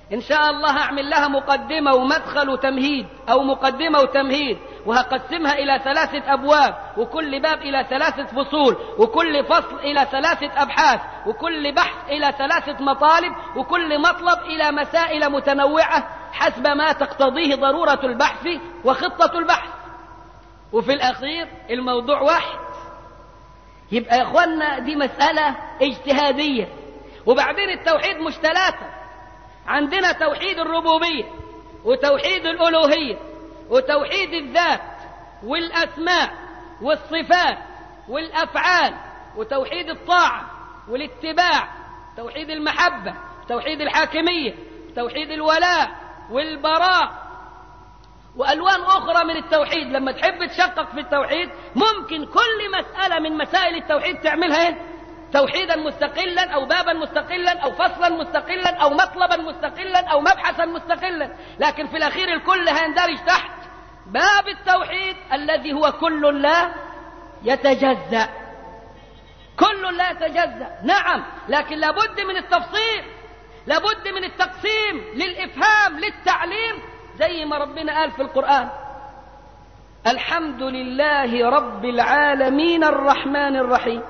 إن شاء الله هعمل لها مقدمة ومدخل وتمهيد أو مقدمة وتمهيد وهقسمها إلى ثلاثة أبواب وكل باب إلى ثلاثة فصول وكل فصل إلى ثلاثة أبحاث وكل بحث إلى ثلاثة مطالب وكل مطلب إلى مسائل متنوعة حسب ما تقتضيه ضرورة البحث وخطة البحث وفي الأخير الموضوع واحد يبقى يا إخوانا دي مسألة اجتهادية وبعدين التوحيد مش ثلاثة عندنا توحيد الربوبية وتوحيد الألوهية وتوحيد الذات والأسماء والصفات والأفعال وتوحيد الطاعة والاتباع توحيد المحبة توحيد الحاكمية توحيد الولاء والبراء وألوان أخرى من التوحيد لما تحب تشقق في التوحيد ممكن كل مسألة من مسائل التوحيد تعملها إيه؟ توحيدا مستقلا أو بابا مستقلا أو فصلا مستقلا أو مطلبا مستقلا أو مبحثا مستقلا لكن في الأخير الكل هيندرج تحت باب التوحيد الذي هو كل لا يتجزأ كل لا يتجزأ نعم لكن لابد من التفصيل لابد من التقسيم للإفهام للتعليم زي ما ربنا قال في القرآن الحمد لله رب العالمين الرحمن الرحيم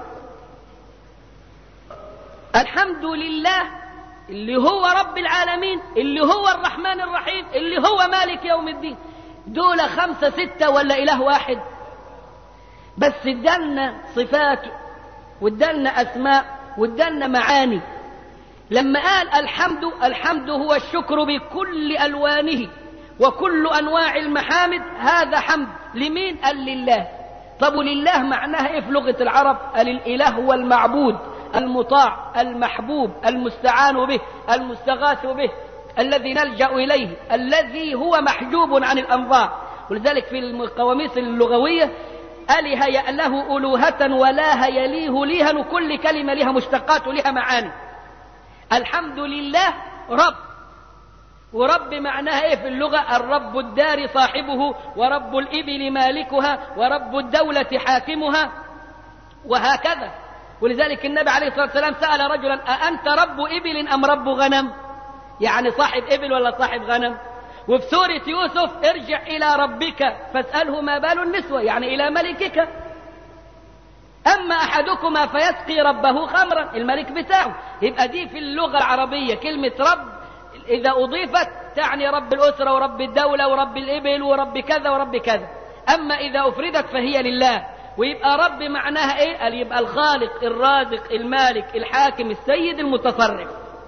الحمد لله اللي هو رب العالمين اللي هو الرحمن الرحيم اللي هو مالك يوم الدين دول خمسة ستة ولا إله واحد بس ادالنا صفات وادالنا أسماء وادالنا معاني لما قال الحمد الحمد هو الشكر بكل ألوانه وكل أنواع المحامد هذا حمد لمين قال لله طب ولله معناها ايه في لغة العرب قال الإله هو المعبود المطاع المحبوب المستعان به المستغاث به الذي نلجأ إليه الذي هو محجوب عن الأنظار ولذلك في القواميس اللغوية أله له ألوهة ولا يليه ليها وكل كلمة لها مشتقات ولها معاني الحمد لله رب ورب معناها ايه في اللغة الرب الدار صاحبه ورب الإبل مالكها ورب الدولة حاكمها وهكذا ولذلك النبي عليه الصلاة والسلام سأل رجلا أأنت رب إبل أم رب غنم يعني صاحب إبل ولا صاحب غنم وفي سورة يوسف ارجع إلى ربك فاسأله ما بال النسوة يعني إلى ملكك أما أحدكما فيسقي ربه خمرا الملك بتاعه يبقى دي في اللغة العربية كلمة رب إذا أضيفت تعني رب الأسرة ورب الدولة ورب الإبل ورب كذا ورب كذا أما إذا أفردت فهي لله ويبقى رب معناها إيه؟ قال يبقى الخالق الرازق المالك الحاكم السيد المتصرف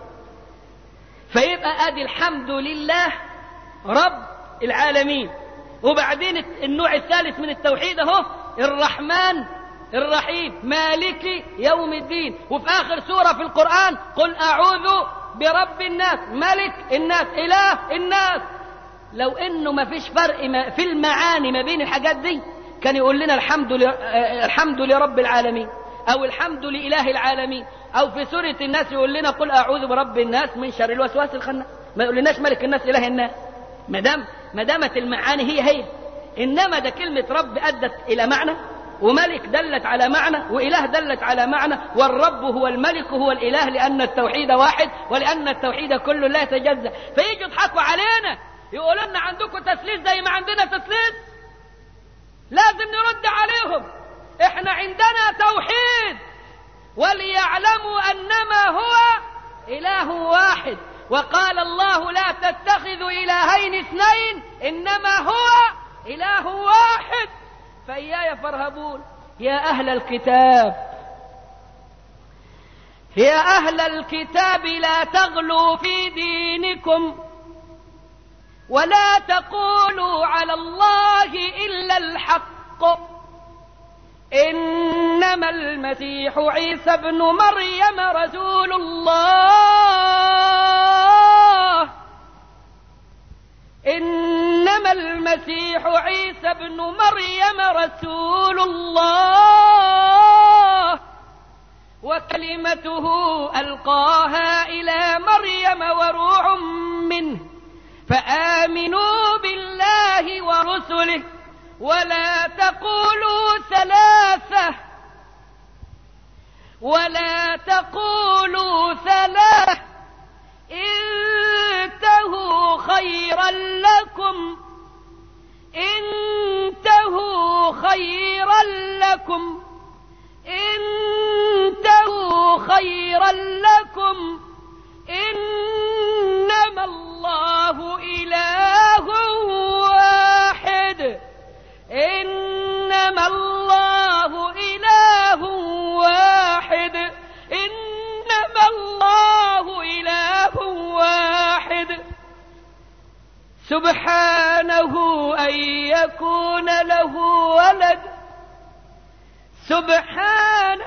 فيبقى أدي الحمد لله رب العالمين وبعدين النوع الثالث من التوحيد أهو الرحمن الرحيم مالك يوم الدين وفي آخر سورة في القرآن قل أعوذ برب الناس ملك الناس إله الناس لو إنه ما فيش فرق في المعاني ما بين الحاجات دي كان يقول لنا الحمد الحمد لرب العالمين أو الحمد لإله العالمين أو في سورة الناس يقول لنا قل أعوذ برب الناس من شر الوسواس الخناس ما يقول لناش ملك الناس إله الناس ما دام ما دامت المعاني هي هي إنما ده كلمة رب أدت إلى معنى وملك دلت على معنى وإله دلت على معنى والرب هو الملك هو الإله لأن التوحيد واحد ولأن التوحيد كله لا يتجزأ فيجوا يضحكوا علينا يقولوا لنا عندكم تسليس زي ما عندنا تسليس لازم نرد عليهم احنا عندنا توحيد وليعلموا أنما هو إله واحد وقال الله لا تتخذوا إلهين اثنين إنما هو إله واحد فإياي فارهبون يا أهل الكتاب يا أهل الكتاب لا تغلوا في دينكم ولا تقولوا على الله إلا الحق إنما المسيح عيسى ابن مريم رسول الله إنما المسيح عيسى ابن مريم رسول الله وكلمته ألقاها إلى مريم وروح منه فآمنوا بالله ورسله ولا تقولوا ثلاثة ولا تقولوا ثلاثة انتهوا لكم انتهوا خيرا لكم انتهوا خيرا لكم إنما الله إله واحد إنما الله إله واحد إنما الله إله واحد سبحانه أن يكون له ولد سبحانه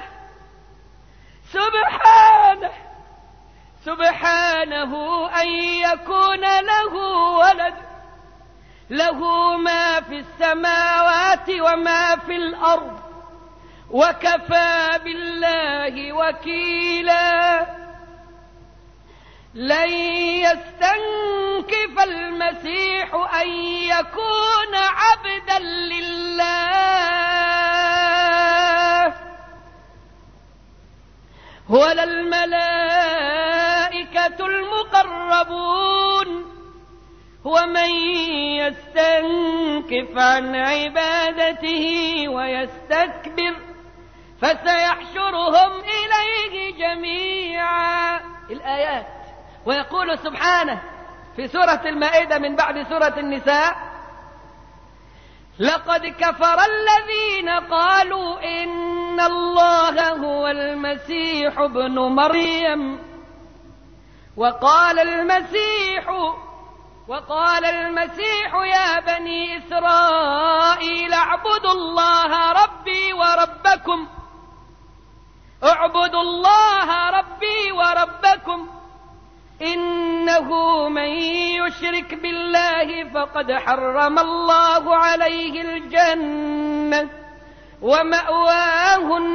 سبحانه سبحانه أن يكون له ولد له ما في السماوات وما في الأرض وكفى بالله وكيلا لن يستنكف المسيح أن يكون عبدا لله ولا الملائكة المقربون ومن يستنكف عن عبادته ويستكبر فسيحشرهم إليه جميعا الآيات ويقول سبحانه في سورة المائدة من بعد سورة النساء لقد كفر الذين قالوا إن الله هو المسيح ابن مريم وقال المسيح وقال المسيح يا بني إسرائيل اعبدوا الله ربي وربكم اعبدوا الله ربي وربكم إنه من يشرك بالله فقد حرم الله عليه الجنة ومأواه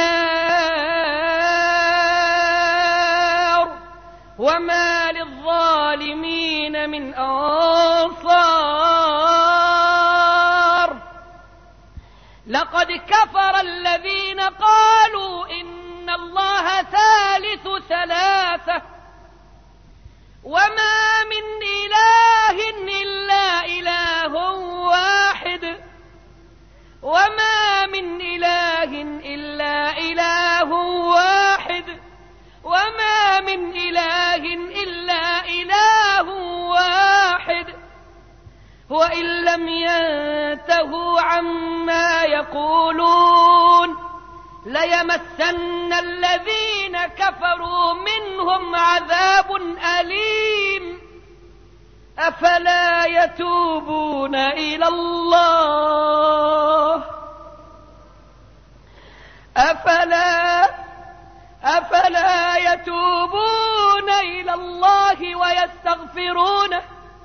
النار وما للظالمين من أنصار لقد كفر الذين قالوا إن الله ثالث ثلاثة وما من إله إلا إله واحد وما من إله إلا إله واحد وما من إله إلا إله واحد وإن لم ينتهوا عما يقولون ليمسن الذين كفروا منهم عذاب أليم أفلا يتوبون إلى الله أفلا أفلا يتوبون إلى الله ويستغفرونه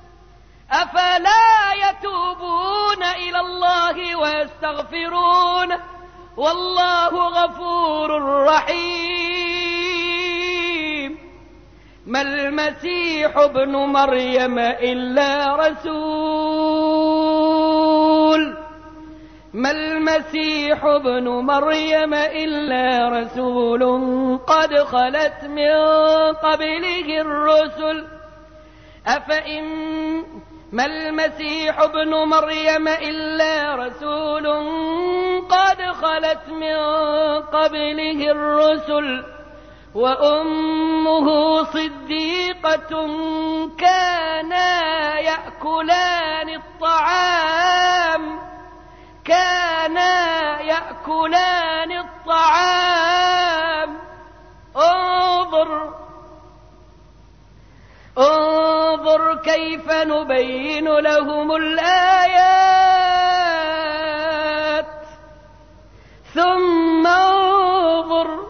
أفلا يتوبون إلى الله ويستغفرونه والله غفور رحيم ما المسيح ابن مريم إلا رسول ما المسيح ابن مريم إلا رسول قد خلت من قبله الرسل أفإن ما المسيح ابن مريم إلا رسول قد خلت من قبله الرسل وأمه صديقة كانا يأكلان الطعام كانا يأكلان الطعام انظر انظر كيف نبين لهم الآيات ثم انظر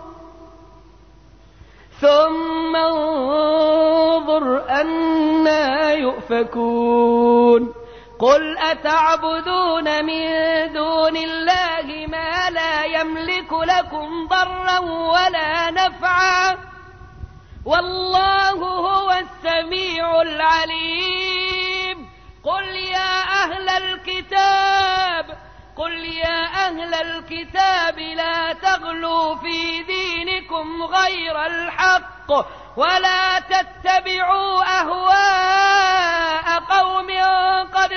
ثم انظر أنا يؤفكون قل أتعبدون من دون الله ما لا يملك لكم ضرا ولا نفعا والله هو السميع العليم قل يا أهل الكتاب قل يا أهل الكتاب لا تغلوا في دينكم غير الحق ولا تتبعوا أهواء قوم قد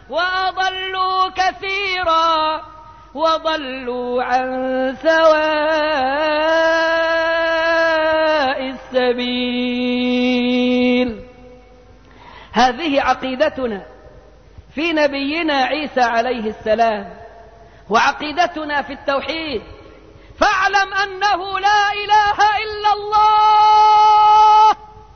وأضلوا كثيرا وضلوا عن سواء السبيل هذه عقيدتنا في نبينا عيسى عليه السلام وعقيدتنا في التوحيد فاعلم أنه لا إله إلا الله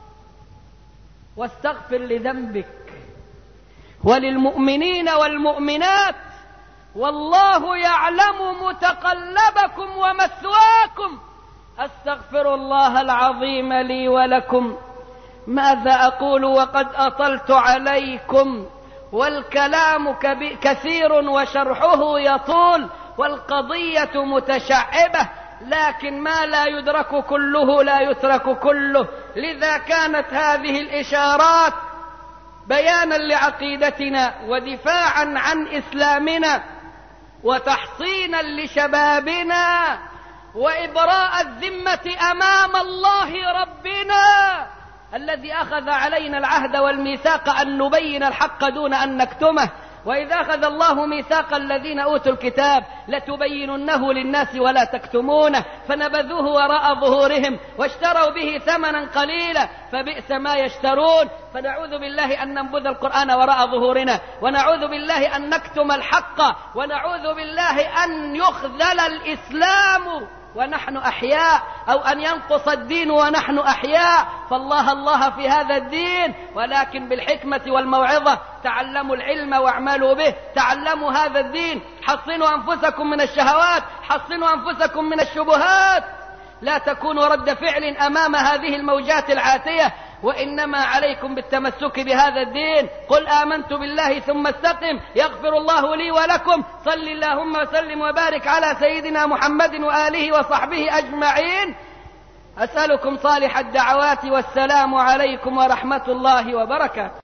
واستغفر لذنبك وللمؤمنين والمؤمنات والله يعلم متقلبكم ومثواكم استغفر الله العظيم لي ولكم ماذا اقول وقد اطلت عليكم والكلام كثير وشرحه يطول والقضيه متشعبه لكن ما لا يدرك كله لا يترك كله لذا كانت هذه الاشارات بيانا لعقيدتنا ودفاعا عن اسلامنا وتحصينا لشبابنا وابراء الذمه امام الله ربنا الذي اخذ علينا العهد والميثاق ان نبين الحق دون ان نكتمه واذا اخذ الله ميثاق الذين اوتوا الكتاب لتبيننه للناس ولا تكتمونه فنبذوه وراء ظهورهم واشتروا به ثمنا قليلا فبئس ما يشترون فنعوذ بالله ان ننبذ القران وراء ظهورنا ونعوذ بالله ان نكتم الحق ونعوذ بالله ان يخذل الاسلام ونحن احياء او ان ينقص الدين ونحن احياء فالله الله في هذا الدين ولكن بالحكمه والموعظه تعلموا العلم واعملوا به تعلموا هذا الدين حصنوا انفسكم من الشهوات حصنوا انفسكم من الشبهات لا تكونوا رد فعل امام هذه الموجات العاتيه وإنما عليكم بالتمسك بهذا الدين قل آمنت بالله ثم استقم يغفر الله لي ولكم صل اللهم وسلم وبارك على سيدنا محمد وآله وصحبه أجمعين أسألكم صالح الدعوات والسلام عليكم ورحمة الله وبركاته